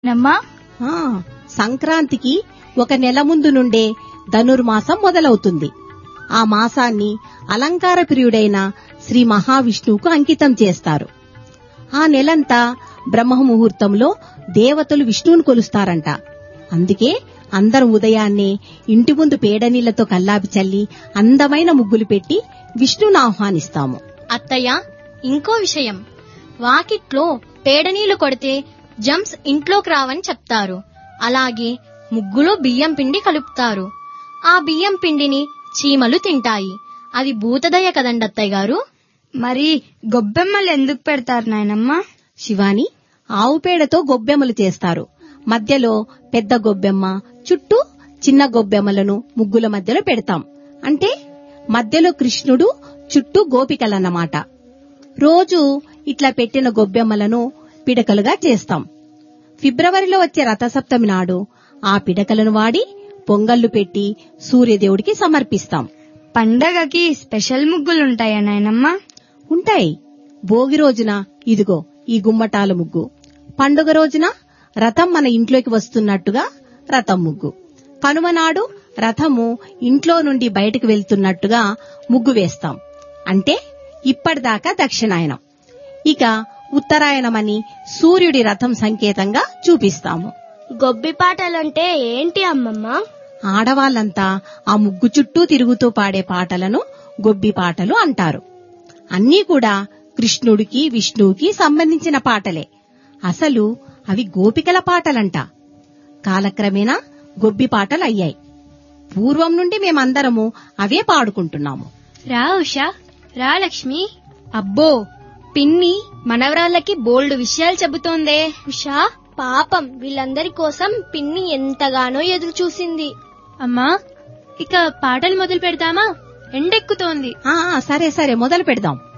నమ్మా ఆ, సంక్రాంతికి ఒక నెల ముందు నుండే ధనుర్మాసం మొదలవుతుంది ఆ మాసాన్ని అలంకార ప్రియుడైన శ్రీ మహావిష్ణువుకు అంకితం చేస్తారు ఆ నెలంతా బ్రహ్మ ముహూర్తంలో దేవతలు విష్ణువును కొలుస్తారంట అందుకే అందరం ఉదయాన్నే ఇంటి ముందు పేడనీళ్లతో కల్లాపి చల్లి అందమైన ముగ్గులు పెట్టి విష్ణువును ఆహ్వానిస్తాము అత్తయ్య ఇంకో విషయం వాకిట్లో పేడనీళ్లు కొడితే జమ్స్ ఇంట్లోకి రావని చెప్తారు అలాగే ముగ్గులో బియ్యం పిండి కలుపుతారు ఆ బియ్యం పిండిని చీమలు తింటాయి అది భూతదయ కదండి అత్తయ్య గారు మరి గొబ్బెమ్మలు ఎందుకు పెడతారు నాయనమ్మా శివాని ఆవు పేడతో గొబ్బెమ్మలు చేస్తారు మధ్యలో పెద్ద గొబ్బెమ్మ చుట్టూ చిన్న గొబ్బెమ్మలను ముగ్గుల మధ్యలో పెడతాం అంటే మధ్యలో కృష్ణుడు చుట్టూ గోపికలన్నమాట రోజు ఇట్లా పెట్టిన గొబ్బెమ్మలను పిడకలుగా చేస్తాం ఫిబ్రవరిలో వచ్చే రథసప్తమి నాడు ఆ పిడకలను వాడి పొంగళ్లు పెట్టి సూర్యదేవుడికి సమర్పిస్తాం పండగకి స్పెషల్ ముగ్గులుంటాయా నాయనమ్మా ఉంటాయి భోగి రోజున ఇదిగో ఈ గుమ్మటాల ముగ్గు పండుగ రోజున రథం మన ఇంట్లోకి వస్తున్నట్టుగా రథం ముగ్గు కనుమ నాడు రథము ఇంట్లో నుండి బయటకు వెళ్తున్నట్టుగా ముగ్గు వేస్తాం అంటే ఇప్పటిదాకా దక్షిణాయనం ఇక ఉత్తరాయణమని సూర్యుడి రథం సంకేతంగా చూపిస్తాము గొబ్బి పాటలంటే ఏంటి అమ్మమ్మ ఆడవాళ్ళంతా ఆ ముగ్గు చుట్టూ తిరుగుతూ పాడే పాటలను గొబ్బి పాటలు అంటారు అన్నీ కూడా కృష్ణుడికి విష్ణువుకి సంబంధించిన పాటలే అసలు అవి గోపికల పాటలంట కాలక్రమేణా గొబ్బి పాటలు అయ్యాయి పూర్వం నుండి మేమందరము అవే పాడుకుంటున్నాము రా ఉషా రా లక్ష్మి అబ్బో పిన్ని మనవరాళ్ళకి బోల్డ్ విషయాలు చెబుతోందే ఉషా పాపం వీళ్ళందరి కోసం పిన్ని ఎంతగానో ఎదురు చూసింది అమ్మా ఇక పాటలు మొదలు పెడతామా ఎండెక్కుతోంది ఆ ఆ, సరే సరే మొదలు పెడదాం